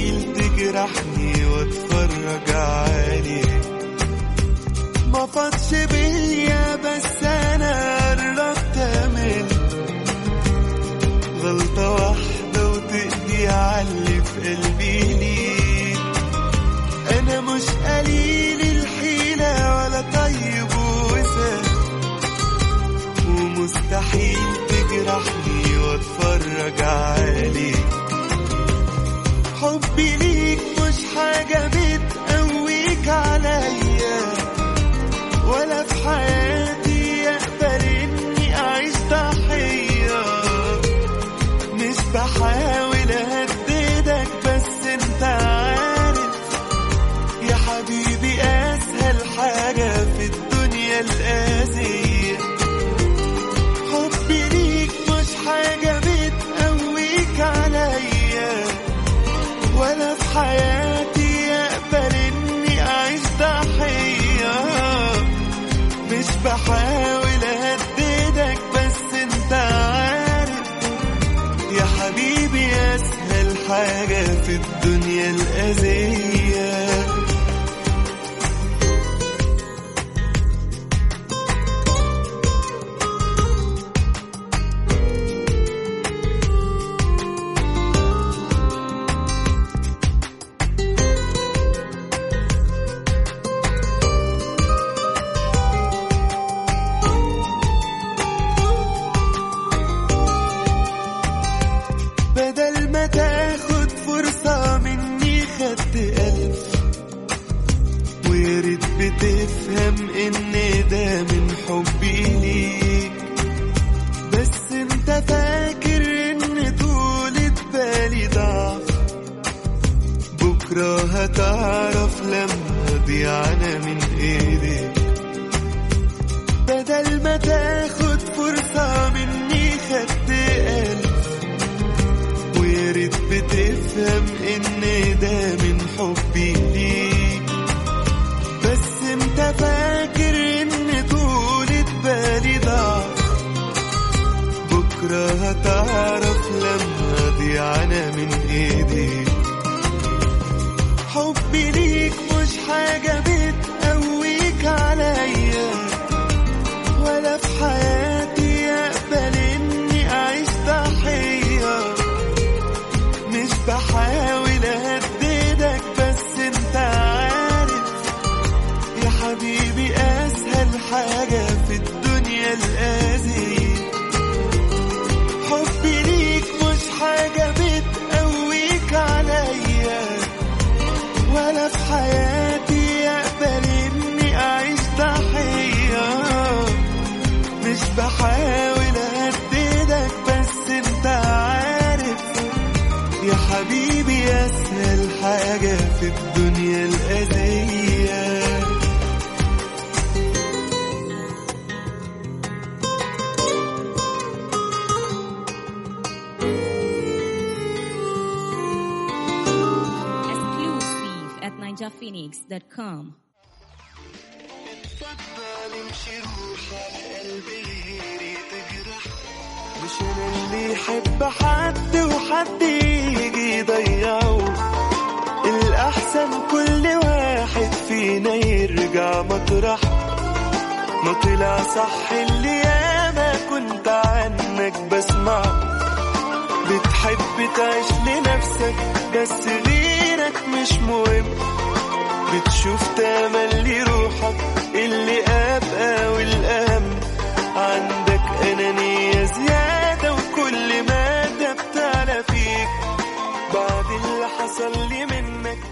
مستحيل تجرحني واتفرج عليك ما فاتش بيا بس انا قربت امل غلطة واحدة وتقضي عاللي في قلبي ليك انا مش قليل الحيلة ولا طيب وسام ومستحيل تجرحني واتفرج عليك حبي ليك مش حاجة بتقويك عليا ولا في حياتي اقبل اني اعيش ضحية مش بحاول اهددك بس انت عارف يا حبيبي اسهل حاجة في الدنيا القاسية حبي ليك مش حاجة بتقويك عليا ولا في حياتي اقبل اني اعيش ضحية مش بحاول اهددك بس انت عارف يا حبيبي اسهل حاجة في الدنيا الأذية بدل ما تاخد فرصة مني خدت ألف ويا ريت بتفهم إن ده من حبي ليك بس انت فاكر إن طولة بالي ضعف بكرة هتعرف لما أضيع أنا من إيديك بدل ما تاخد فرصة مني خدت ألف ويا ريت بتفهم ان ده من حبي ليك بس انت فاكر ان طولة بالي ضعف بكرة هتعرف لما اضيع انا من ايديك حبي ليك مش حاجة بتقويك عليا ولا في حياتي اقبل اني اعيش ضحيه مش بحاول اهددك بس انت عارف يا حبيبي اسهل حاجة في الدنيا الأذية حبي ليك مش حاجة بتقويك عليا ولا في حياتي اقبل اني اعيش ضحية مش بحاول اهددك بس انت عارف يا حبيبي أسهل حاجة في الدنيا الأذية Exclusive at ninjaphoenix.com. اتفضل امشي روح على قلبي غيري تجرح مش انا اللي يحب حد وحد يجي يضيعه الاحسن كل واحد فينا يرجع مطرح ما طلع صح اللي ياما كنت عنك بسمعه بتحب تعيش لنفسك بس غيرك مش مهم بتشوف تملي روحك اللي أبقى والأهم عندك أنانية زيادة وكل ما ده بتعلى فيك بعد اللي حصل لي منك